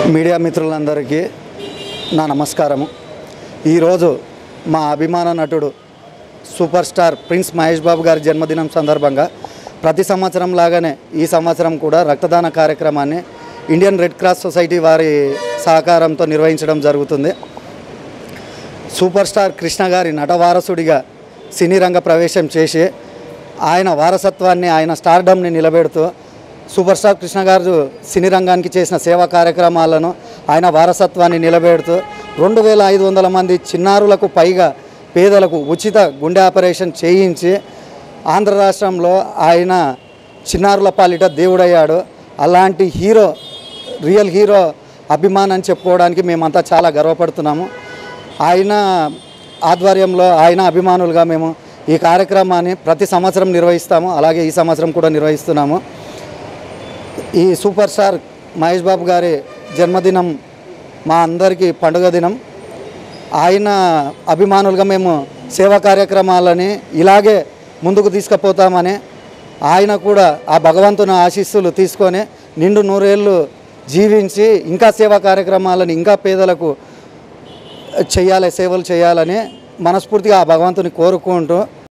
media మిత్రులందరికీ నా నమస్కారము ఈరోజు మా అభిమాన నటుడు super star prince Mahesh Babu గారి జన్మదినం సందర్భంగా ప్రతి సంవత్సరం లాగానే ఈ సంవత్సరం కూడా రక్తదాన కార్యక్రమాన్ని ఇండియన్ రెడ్ క్రాస్ సొసైటీ వారి సహకారంతో నిర్వహించడం జరుగుతుంది సూపర్ స్టార్ కృష్ణ గారి నటవారసుడిగా సినీ రంగ ప్రవేశం చేసి ఆయన వారసత్వాన్ని ఆయన స్టార్డమ్ని నిలబెడుతూ సూపర్ స్టార్ కృష్ణ గారు సినీ రంగానికి చేసిన సేవా కార్యక్రమాలను ఆయన వారసత్వాన్ని నిలబెడుతూ రెండు వేల ఐదు వందల మంది చిన్నారులకు పైగా పేదలకు ఉచిత గుండె ఆపరేషన్ చేయించి ఆంధ్ర రాష్ట్రంలో ఆయన చిన్నారుల పాలిట దేవుడయ్యాడు అలాంటి హీరో రియల్ హీరో అభిమానం చెప్పుకోవడానికి మేమంతా చాలా గర్వపడుతున్నాము ఆయన ఆధ్వర్యంలో ఆయన అభిమానులుగా మేము ఈ కార్యక్రమాన్ని ప్రతి సంవత్సరం నిర్వహిస్తాము అలాగే ఈ సంవత్సరం కూడా నిర్వహిస్తున్నాము ఈ సూపర్ స్టార్ మహేష్ బాబు గారి జన్మదినం మా అందరికీ పండుగ దినం ఆయన అభిమానులుగా మేము సేవా కార్యక్రమాలని ఇలాగే ముందుకు తీసుకుపోతామని ఆయన కూడా ఆ భగవంతుని ఆశీస్సులు తీసుకొని నిండు నూరేళ్ళు జీవించి ఇంకా సేవా కార్యక్రమాలను ఇంకా పేదలకు చేయాలి సేవలు చేయాలని మనస్ఫూర్తిగా ఆ భగవంతుని కోరుకుంటూ